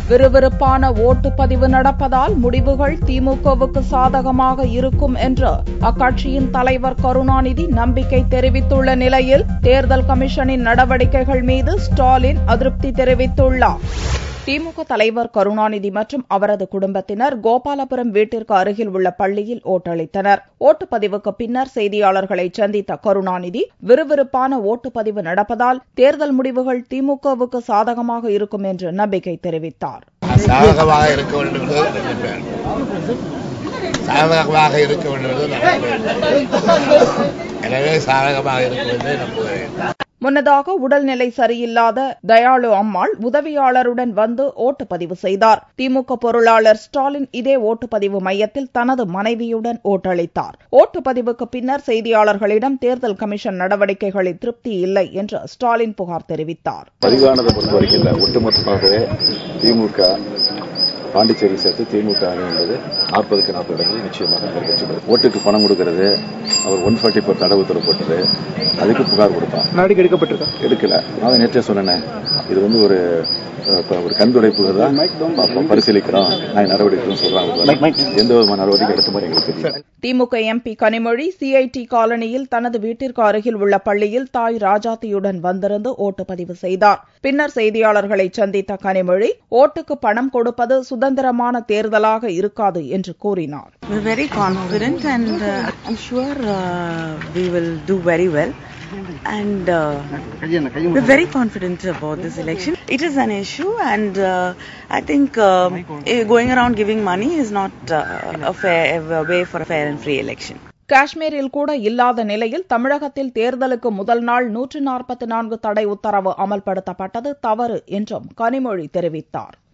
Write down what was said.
விறுவிறுப்பான ஓட்டுப்பதிவு நடப்பதால் முடிவுகள் திமுகவுக்கு சாதகமாக இருக்கும் என்று அக்கட்சியின் தலைவர் கருணாநிதி நம்பிக்கை தெரிவித்துள்ள நிலையில் தேர்தல் கமிஷனின் நடவடிக்கைகள் மீது ஸ்டாலின் அதிருப்தி தெரிவித்துள்ளார் திமுக தலைவர் கருணாநிதி மற்றும் அவரது குடும்பத்தினர் கோபாலபுரம் வீட்டிற்கு அருகில் உள்ள பள்ளியில் ஓட்டளித்தனர் ஓட்டுப்பதிவுக்கு பின்னர் செய்தியாளர்களை சந்தித்த கருணாநிதி விறுவிறுப்பான ஓட்டுப்பதிவு நடப்பதால் தேர்தல் முடிவுகள் திமுகவுக்கு சாதகமாக இருக்கும் என்று நம்பிக்கை தெரிவித்தார் சாதகமாக இருக்க வேண்டும் என்பது நினைப்பேன் சாதகமாக இருக்க வேண்டும் என்பது நம்புகிறேன் எனவே சாதகமாக இருக்கும் என்று நம்புகிறேன் முன்னதாக உடல்நிலை சரியில்லாத தயாளு அம்மாள் உதவியாளருடன் வந்து ஓட்டுப்பதிவு செய்தார் திமுக பொருளாளர் ஸ்டாலின் இதே ஓட்டுப்பதிவு மையத்தில் தனது மனைவியுடன் ஓட்டளித்தார் ஓட்டுப்பதிவுக்கு பின்னர் செய்தியாளர்களிடம் தேர்தல் கமிஷன் நடவடிக்கைகளில் திருப்தி இல்லை என்று ஸ்டாலின் புகார் தெரிவித்தார் பதிவானதை பொறுத்த வரைக்கும் இல்லை ஒட்டுமொத்தமாகவே திமுக பாண்டிச்சேரி சேர்த்து திமுக அணி என்பது நாற்பதுக்கு நாற்பது இடங்களில் நிச்சயமாக வெற்றி பெறும் ஓட்டுக்கு பணம் கொடுக்கறது அவர் ஒன் ஃபார்ட்டி ஃபோர் தடை உத்தரவு போட்டது அதுக்கு புகார் கொடுத்தான் நடவடிக்கை எடுக்கப்பட்டிருக்கா எடுக்கல நான் நேற்றே சொன்னேனே இது வந்து ஒரு அஹ், இப்ப ஒரு கண்துடைப்பு தான் ப- பரிசீலிக்கிறோம் நான் நடவடிக்கை சொல்றாங்க எந்த விதமான நடவடிக்கை எடுத்த மாதிரி எங்களுக்கு தெரியல திமுக எம்பி கனிமொழி சிஐடி காலனியில் தனது வீட்டிற்கு அருகில் உள்ள பள்ளியில் தாய் ராஜாத்தியுடன் வந்திருந்து ஓட்டுப்பதிவு செய்தார் பின்னர் செய்தியாளர்களை சந்தித்த கனிமொழி ஓட்டுக்கு பணம் கொடுப்பது சுதந்திரமான தேர்தலாக இருக்காது என்று கூறினார் We're very confident and uh, I'm sure uh, we will do very well. And uh, we're very confident about this election. It is an issue, and uh, I think uh, eh, going around giving money is not uh, a fair a way for a fair and free election. காஷ்மீரில் கூட இல்லாத நிலையில் தமிழகத்தில் தேர்தலுக்கு முதல் நாள் நூற்று நாற்பத்தி நான்கு தடை உத்தரவு அமல்படுத்தப்பட்டது தவறு என்றும் கனிமொழி தெரிவித்தார்